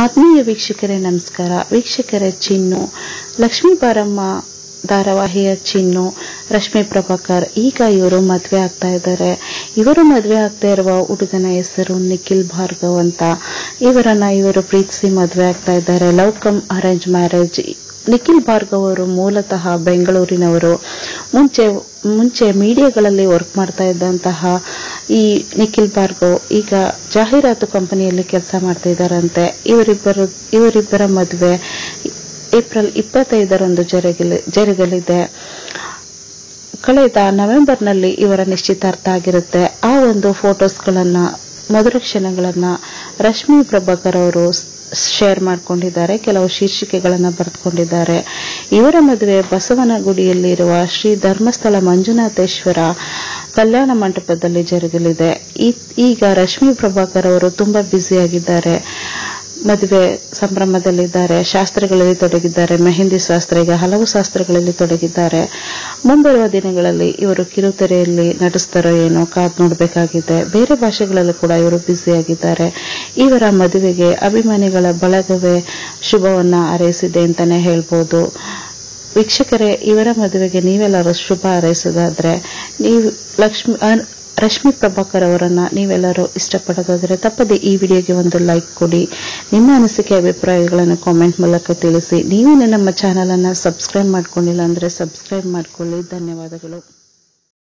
ಆತ್ಮೀಯ ವೀಕ್ಷಕರೇ ನಮಸ್ಕಾರ ವೀಕ್ಷಕರೇ ಚಿನ್ನು ಲಕ್ಷ್ಮೀ ಬಾರಮ್ಮ ಧಾರಾವಾಹಿಯ ಚಿನ್ನು ರಶ್ಮಿ ಪ್ರಭಾಕರ್ ಈಗ ಇವರು ಮದುವೆ ಆಗ್ತಾ ಇದ್ದಾರೆ ಇವರು ಮದುವೆ ಆಗ್ತಾ ಇರುವ ಹುಡುಗನ ಹೆಸರು ನಿಖಿಲ್ ಭಾರ್ಗವ್ ಅಂತ ಇವರನ್ನ ಇವರು ಪ್ರೀತಿಸಿ ಮದುವೆ ಆಗ್ತಾ ಇದ್ದಾರೆ love cum arrange marriage Nikhil Bhargav ಅವರು ಮೂಲತಃ ಬೆಂಗಳೂರಿನವರು ಮುಂಚೆ ಮುಂಚೆ ಮೀಡಿಯಾಗಳಲ್ಲಿ ವರ್ಕ್ ಮಾಡ್ತಾ ಇದ್ದಂತಹ ಈ ನಿಖಿಲ್ ಭಾರ್ಗವ್ ಈಗ ಜಾಹೀರಾತು ಕಂಪನಿಯಲ್ಲಿ ಕೆಲಸ ಮಾಡ್ತಾ ಇದ್ದಾರಂತೆ ಇವರಿಬ್ಬರು ಇವರಿಬ್ಬರ ಮದುವೆ ಏಪ್ರಿಲ್ ಇಪ್ಪತ್ತೈದರಂದು ಜರುಗಲಿ ಜರುಗಲಿದೆ ಕಳೆದ ನವೆಂಬರ್ನಲ್ಲಿ ಇವರ ನಿಶ್ಚಿತಾರ್ಥ ಆಗಿರುತ್ತೆ ಆ ಒಂದು ಫೋಟೋಸ್ಗಳನ್ನ ಮಧುರ ಕ್ಷಣಗಳನ್ನ ರಶ್ಮಿ ಪ್ರಭಾಕರ್ ಅವರು ಶೇರ್ ಮಾಡಿಕೊಂಡಿದ್ದಾರೆ ಕೆಲವು ಶೀರ್ಷಿಕೆಗಳನ್ನು ಬರೆದುಕೊಂಡಿದ್ದಾರೆ ಇವರ ಮದುವೆ ಬಸವನಗುಡಿಯಲ್ಲಿರುವ ಶ್ರೀ ಧರ್ಮಸ್ಥಳ ಮಂಜುನಾಥೇಶ್ವರ ಕಲ್ಯಾಣ ಮಂಟಪದಲ್ಲಿ ಜರುಗಲಿದೆ ಈ- ಈಗ ರಶ್ಮಿ ಪ್ರಭಾಕರ್ ಅವರು ತುಂಬಾ ಬ್ಯುಸಿಯಾಗಿದ್ದಾರೆ ಮದುವೆ ಸಂಭ್ರಮದಲ್ಲಿದ್ದಾರೆ ಶಾಸ್ತ್ರಗಳಲ್ಲಿ ತೊಡಗಿದ್ದಾರೆ ಮೆಹಂದಿ ಶಾಸ್ತ್ರ ಈಗ ಹಲವು ಶಾಸ್ತ್ರಗಳಲ್ಲಿ ತೊಡಗಿದ್ದಾರೆ ಮುಂಬರುವ ದಿನಗಳಲ್ಲಿ ಇವರು ಕಿರುತೆರೆಯಲ್ಲಿ ನಟಿಸ್ತಾರೋ ಏನೋ ಕಾದ್ ನೋಡಬೇಕಾಗಿದೆ ಬೇರೆ ಭಾಷೆಗಳಲ್ಲೂ ಕೂಡ ಇವರು ಬ್ಯುಸಿಯಾಗಿದ್ದಾರೆ ಇವರ ಮದುವೆಗೆ ಅಭಿಮಾನಿಗಳ ಬಳಗವೇ ಶುಭವನ್ನ ಹಾರೈಸಿದೆ ಅಂತಾನೆ ಹೇಳ್ಬೋದು ವೀಕ್ಷಕರೇ ಇವರ ಮದುವೆಗೆ ನೀವೆಲ್ಲರೂ ಶುಭ ಹಾರೈಸೋದಾದ್ರೆ ನೀವು ಲಕ್ಷ್ಮಿ ಅ- ರಶ್ಮಿ ಪ್ರಭಾಕರ್ ಅವರನ್ನ ನೀವೆಲ್ಲರೂ ಇಷ್ಟಪಡೋದಾದ್ರೆ ತಪ್ಪದೆ ಈ ವಿಡಿಯೋಗೆ ಒಂದು ಲೈಕ್ ಕೊಡಿ ನಿಮ್ಮ ಅನಿಸಿಕೆ ಅಭಿಪ್ರಾಯಗಳನ್ನು ಕಾಮೆಂಟ್ ಮೂಲಕ ತಿಳಿಸಿ ನೀವು ನಮ್ಮ ಚಾನಲ್ ಅನ್ನ ಸಬ್ಸ್ಕ್ರೈಬ್ ಮಾಡ್ಕೊಂಡಿಲ್ಲ ಅಂದ್ರೆ ಸಬ್ಸ್ಕ್ರೈಬ್ ಮಾಡ್ಕೊಳ್ಳಿ ಧನ್ಯವಾದಗಳು